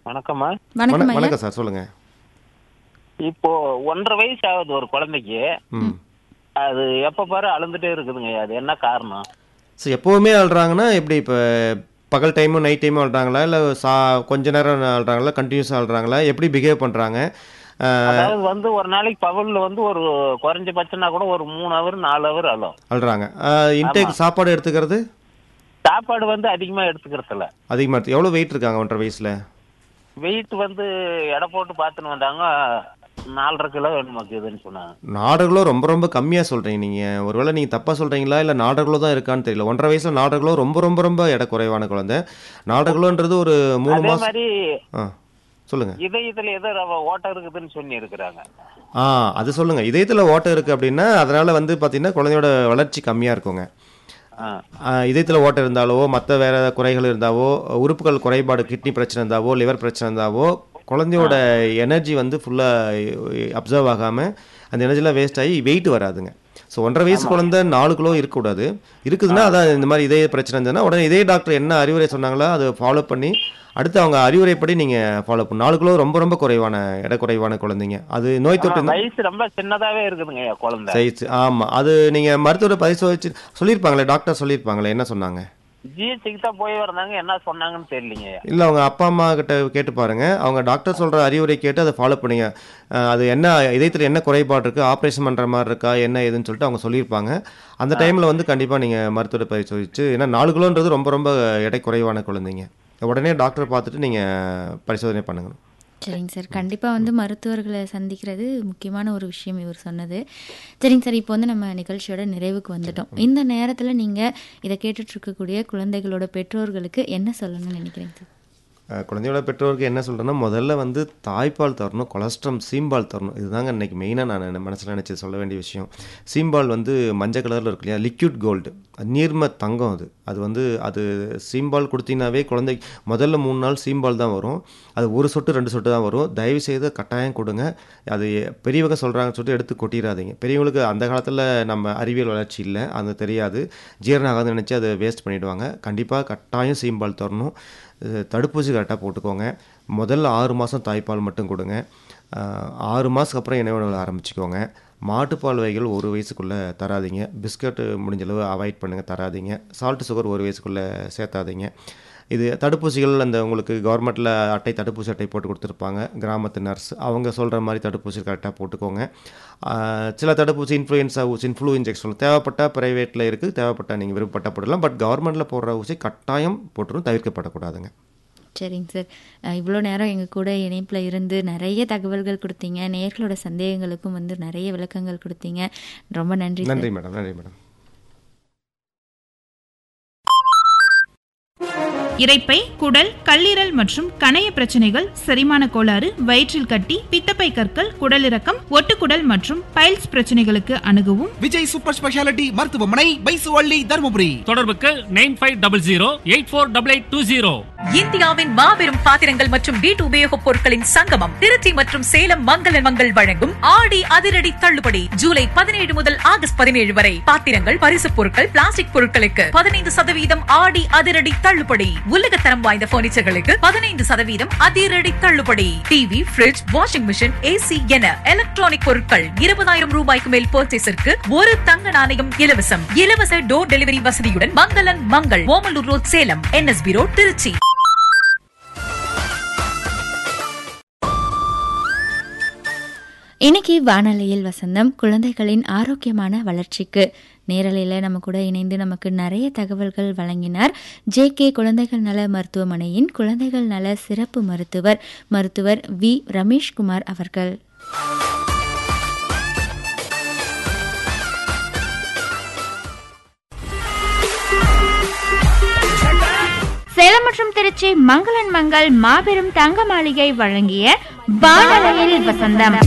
வணக்கம்மா வணக்கம் வண- ஐயா வணக்கம் சார் சொல்லுங்க இப்போ ஒன்றரை வயசு ஆகுது ஒரு குழந்தைக்கு ம் அது எப்ப பாரு அழுந்துட்டே இருக்குதுங்க அது என்ன காரணம் ஸோ எப்போவுமே அழுறாங்கன்னா எப்படி இப்போ பகல் டைமும் நைட் டைமும் அழுறாங்களா இல்லை சா கொஞ்ச நேரம் அழுறாங்களா கண்டினியூஸாக அழுறாங்களா எப்படி பிஹேவ் பண்ணுறாங்க அதாவது வந்து ஒரு நாளைக்கு பகல்ல வந்து ஒரு குறைஞ்சபட்சம்னா கூட ஒரு மூணு ஹவர் நாலு ஹவர் அழும் அழுறாங்க இன்டேக் சாப்பாடு எடுத்துக்கிறது சாப்பாடு வந்து அதிகமா எடுத்துக்கிறது இல்ல அதிகமாக எடுத்து எவ்வளோ வெயிட் இருக்காங்க ஒன்றரை வயசில் வெயிட் வந்து எடை போட்டு பார்த்துன்னு வந்தாங்க நாலரை கிலோ வேணுமாக்குதுன்னு சொன்னாங்க நாடர்களோ ரொம்ப ரொம்ப கம்மியாக சொல்கிறீங்க நீங்கள் ஒருவேளை நீங்கள் தப்பாக சொல்கிறீங்களா இல்லை நாடர்களோ தான் இருக்கான்னு தெரியல ஒன்றரை வயசில் நாடர்களோ ரொம்ப ரொம்ப ரொம்ப எடை குறைவான குழந்தை நாடர்களோன்றது ஒரு மூணு அதே மாதம் மாதிரி ஆ சொல்லுங்கள் இதயத்துல ஏதோ ரவ- ஓட்டை இருக்குதுன்னு சொல்லி இருக்கிறாங்க ஆ அது சொல்லுங்கள் இதயத்தில் ஓட்டம் இருக்குது அப்படின்னா அதனால் வந்து பார்த்தீங்கன்னா குழந்தையோட வளர்ச்சி கம்மியாக இருக்குங்க ஆ இதயத்தில் ஓட்டம் இருந்தாலோ மற்ற வேற குறைகள் இருந்தாவோ உறுப்புகள் குறைபாடு கிட்னி பிரச்சனை இருந்தாவோ லிவர் பிரச்சனை இருந்தாவோ குழந்தையோட எனர்ஜி வந்து ஃபுல்லாக அப்சர்வ் ஆகாமல் அந்த எனர்ஜிலாம் வேஸ்ட் ஆகி வெயிட் வராதுங்க ஸோ ஒன்றரை வயசு குழந்தை நாலு கிலோ இருக்கக்கூடாது இருக்குதுன்னா அதான் இந்த மாதிரி இதய பிரச்சனை இருந்ததுன்னா உடனே இதய டாக்டர் என்ன அறிவுரை சொன்னாங்களோ அதை ஃபாலோ பண்ணி அடுத்து அவங்க அறிவுரைப்படி நீங்கள் ஃபாலோ பண்ணணும் நாலு கிலோ ரொம்ப ரொம்ப குறைவான எடை குறைவான குழந்தைங்க அது நோய் தொற்று ஆமா, வயசு ரொம்ப சின்னதாவே இருக்குதுங்க என் குழந்தை சைஸ் ஆமாம் அது நீங்கள் மருத்துவரை பரிசோதிச்சு சொல்லியிருப்பாங்களே டாக்டர் சொல்லியிருப்பாங்களே என்ன சொன்னாங்க ஜிஹெச்சுக்கு தான் போய் வந்தாங்க என்ன சொன்னாங்கன்னு தெரியலீங்க இல்லை அவங்க அப்பா அம்மா கிட்ட கேட்டு பாருங்க அவங்க டாக்டர் சொல்கிற அறிவுரை கேட்டு அதை ஃபாலோ பண்ணுங்க அஹ் அது என்ன இதயத்தில் என்ன குறைபாடு இருக்குது ஆப்ரேஷன் பண்ணுற மாதிரி இருக்கா என்ன ஏதுன்னு சொல்லிட்டு அவங்க சொல்லியிருப்பாங்க அந்த டைமில் வந்து கண்டிப்பாக நீங்கள் மருத்துவரை பரிசோதிச்சு ஏன்னா நாலு கிலோன்றது ரொம்ப ரொம்ப எடை குறைவான குழந்தைங்க உடனே டாக்டரை பார்த்துட்டு நீங்கள் பரிசோதனை பண்ணுங்க சரிங்க சார் கண்டிப்பாக வந்து மருத்துவர்களை சந்திக்கிறது முக்கியமான ஒரு விஷயம் இவர் சொன்னது சரிங்க சார் இப்போ வந்து நம்ம நிகழ்ச்சியோட நிறைவுக்கு வந்துட்டோம் இந்த நேரத்தில் நீங்கள் இதை கேட்டுட்டு இருக்கக்கூடிய குழந்தைகளோட பெற்றோர்களுக்கு என்ன சொல்லணும்னு நினைக்கிறீங்க சார் அஹ் குழந்தையோட பெற்றோருக்கு என்ன சொல்கிறேன்னா முதல்ல வந்து தாய்ப்பால் தரணும் கொலஸ்ட்ரம் சீம்பால் தரணும் இதுதாங்க இன்னைக்கு மெயினாக நான் மனசில் நினச்சி சொல்ல வேண்டிய விஷயம் சீம்பால் வந்து மஞ்சள் கலரில் இருக்கு இல்லையா லிக்யூட் கோல்டு நீர்ம தங்கம் அது அது வந்து அது சீம்பால் கொடுத்தீங்கன்னாவே குழந்தை முதல்ல மூணு நாள் சீம்பால் தான் வரும் அது ஒரு சொட்டு ரெண்டு சொட்டு தான் வரும் தயவு செய்து கட்டாயம் கொடுங்க அது பெரியவங்க சொல்கிறாங்கன்னு சொல்லிட்டு எடுத்து கொட்டிடாதீங்க பெரியவங்களுக்கு அந்த காலத்தில் நம்ம அறிவியல் வளர்ச்சி இல்லை அது தெரியாது ஜீரணம் ஆகாதுன்னு நினச்சி அதை வேஸ்ட் பண்ணிடுவாங்க கண்டிப்பாக கட்டாயம் சீம்பால் தரணும் இது தடுப்பூசி கரெக்டாக போட்டுக்கோங்க முதல்ல ஆறு மாதம் தாய்ப்பால் மட்டும் கொடுங்க ஆஹ் ஆறு மாதத்துக்கு அப்புறம் இணை உணவு ஆரம்பிச்சுக்கோங்க மாட்டுப்பால் வகைகள் ஒரு வயசுக்குள்ளே தராதீங்க பிஸ்கட்டு முடிஞ்ச அளவு அவாய்ட் பண்ணுங்கள் தராதீங்க சால்ட் சுகர் ஒரு வயசுக்குள்ளே சேர்த்தாதீங்க இது தடுப்பூசிகள் அந்த உங்களுக்கு கவர்மெண்ட்டில் அட்டை தடுப்பூசி அட்டை போட்டு கொடுத்துருப்பாங்க கிராமத்து நர்ஸ் அவங்க சொல்கிற மாதிரி தடுப்பூசி கரெக்டாக போட்டுக்கோங்க ஆஹ் சில தடுப்பூசி இன்ஃப்ளூயன்ஸா ஊசி இன்ஃப்ளூ இன்ஜெக்ஷன் தேவைப்பட்டால் ப்ரைவேட்டில் இருக்குது தேவைப்பட்டால் நீங்கள் விருப்பப்பட்ட போடலாம் பட் கவர்மெண்ட்டில் போடுற ஊசி கட்டாயம் போட்டுரும் தவிர்க்கப்படக்கூடாதுங்க சரிங்க சார் அஹ் இவ்வளோ நேரம் எங்கள் கூட இணைப்பில் இருந்து நிறைய தகவல்கள் கொடுத்தீங்க நேர்களோட சந்தேகங்களுக்கும் வந்து நிறைய விளக்கங்கள் கொடுத்தீங்க ரொம்ப நன்றி சார் நன்றி மேடம் நன்றி மேடம் இரைப்பை குடல் கல்லீரல் மற்றும் கணைய பிரச்சனைகள் செரிமான கோளாறு வயிற்றில் கட்டி பித்தப்பை கற்கள் குடலிறக்கம் ஒட்டுக்குடல் மற்றும் பைல்ஸ் பிரச்சனைகளுக்கு அணுகவும் விஜய் சூப்பர் ஸ்பெஷாலிட்டி மருத்துவமனை பைசுவள்ளி தருமபுரி தொடர்புக்கு nine five double zero eight four double eight two zero இந்தியாவின் மாபெரும் பாத்திரங்கள் மற்றும் வீட்டு உபயோகப் பொருட்களின் சங்கமம் திருச்சி மற்றும் சேலம் மங்கள மங்கள் வழங்கும் ஆடி அதிரடி தள்ளுபடி ஜூலை பதினேழு முதல் ஆகஸ்ட் பதினேழு வரை பாத்திரங்கள் பரிசுப் பொருட்கள் பிளாஸ்டிக் பொருட்களுக்கு பதினைந்து சதவீதம் ஆடி அதிரடி தள்ளுபடி உலகத்தரம் வாய்ந்த பர்னிச்சர்களுக்கு பதினைந்து சதவீதம் அதிரடி தள்ளுபடி TV fridge washing machine AC என எலக்ட்ரானிக் பொருட்கள் இருபதாயிரம் ரூபாய்க்கு மேல் பர்ச்சேஸிற்கு ஒரு தங்க நாணயம் இலவசம் இலவச டோர் டெலிவரி வசதியுடன் மங்களன் Mangal Omalur road Salem NSB road Tiruchi இன்னைக்கு வானொலியில் வசந்தம் குழந்தைகளின் ஆரோக்கியமான வளர்ச்சிக்கு நேரலையில் நம்ம கூட இணைந்து நமக்கு நிறைய தகவல்கள் வழங்கினார் ஜே கே குழந்தைகள் நல மருத்துவமனையின் குழந்தைகள் நல சிறப்பு மருத்துவர் மருத்துவர் வி ரமேஷ்குமார் அவர்கள் சேலம் மற்றும் திருச்சி மங்களன் மங்கள் மாபெரும் தங்க மாளிகை வழங்கிய வானொலியில் வசந்தம்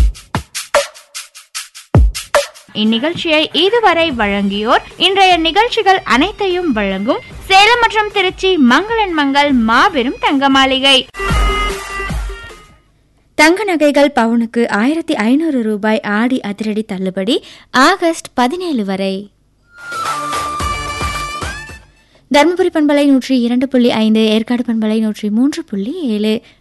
இந்நிகழ்ச்சியை இதுவரை வழங்கியோர் இன்றைய நிகழ்ச்சிகள் அனைத்தையும் வழங்கும் சேலம் மற்றும் திருச்சி மங்களன் மங்கள் மாபெரும் தங்க மாளிகை தங்க நகைகள் பவுனுக்கு ஆயிரத்தி ஐநூறு ரூபாய் ஆடி அதிரடி தள்ளுபடி ஆகஸ்ட் பதினேழு வரை தருமபுரி பண்பலை நூற்றி இரண்டு புள்ளி ஐந்து ஏற்காடு பண்பலை நூற்றி மூன்று புள்ளி ஏழு